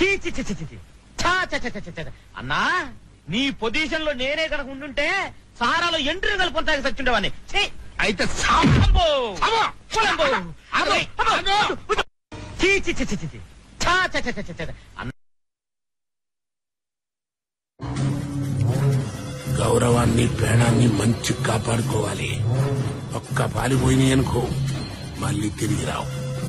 చీ, చీ, చీ, చీ, చీ, చీ. ఛా, ఛా, ఛా, ఛా, ఛా, ఛా. అన్నా నీ పొజిషన్ లో నేనే కనుక ఉండుంటే సారాలో ఎంట్రీ కలుపుకుంటాకి సచ్చుండేవాడిని ఛీ! అయితే అమ్మో! అమ్మో! పొలంబో! అమ్మో! అమ్మో! అమ్మో! చీ, చీ, చీ, చీ, చీ, చీ. ఛా, ఛా, ఛా, ఛా, ఛా, ఛా. అన్నా గౌరవాన్ని ప్రాణాన్ని మంచి కాపాడుకోవాలి ఒక్క పాలిపోయినాయి అనుకో మళ్ళీ తిరిగి రావు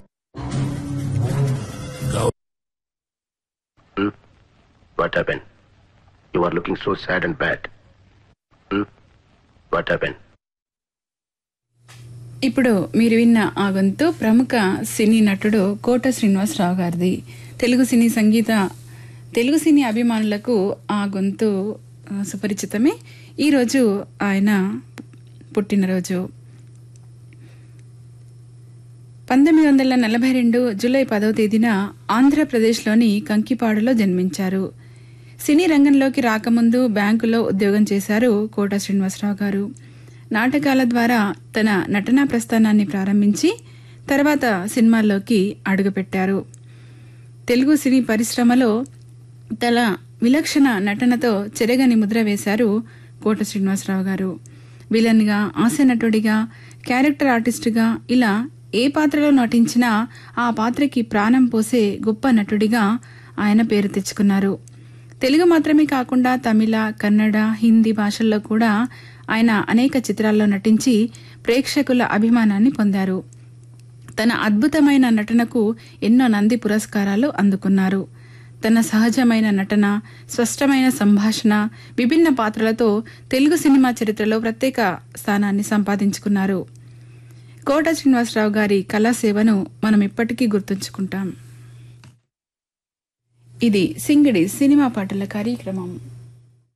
గౌ- Hmm? What happened? You are looking so sad and bad. Hmm? What happened? ఇప్పుడు మీరు విన్న ఆ గొంతు ప్రముఖ సినీ నటుడు కోట శ్రీనివాసరావు గారిది తెలుగు సినీ సంగీత తెలుగు సినీ అభిమానులకు ఆ గొంతు ఆ, సుపరిచితమే ఈరోజు ఆయన పుట్టినరోజు పంతొమ్మిది వందల నలభై రెండు జూలై పదవ తేదీన ఆంధ్రప్రదేశ్లోని కంకిపాడులో జన్మించారు సినీ రంగంలోకి రాకముందు బ్యాంకులో ఉద్యోగం చేశారు కోట శ్రీనివాసరావు గారు నాటకాల ద్వారా తన నటనా ప్రస్థానాన్ని ప్రారంభించి తర్వాత సినిమాల్లోకి అడుగుపెట్టారు తెలుగు సినీ పరిశ్రమలో తన విలక్షణ నటనతో చెరగని ముద్ర వేశారు కోట శ్రీనివాసరావు గారు విలన్గా హాస్య నటుడిగా క్యారెక్టర్ ఆర్టిస్టుగా ఇలా ఏ పాత్రలో నటించినా ఆ పాత్రకి ప్రాణం పోసే గొప్ప నటుడిగా ఆయన పేరు తెచ్చుకున్నారు తెలుగు మాత్రమే కాకుండా తమిళ కన్నడ హిందీ భాషల్లో కూడా ఆయన అనేక చిత్రాల్లో నటించి ప్రేక్షకుల అభిమానాన్ని పొందారు తన అద్భుతమైన నటనకు ఎన్నో నంది పురస్కారాలు అందుకున్నారు తన సహజమైన నటన స్పష్టమైన సంభాషణ విభిన్న పాత్రలతో తెలుగు సినిమా చరిత్రలో ప్రత్యేక స్థానాన్ని సంపాదించుకున్నారు కోట శ్రీనివాసరావు గారి కళాసేవను మనం ఇప్పటికీ గుర్తుంచుకుంటాం ఇది సింగిడి సినిమా పాటల కార్యక్రమం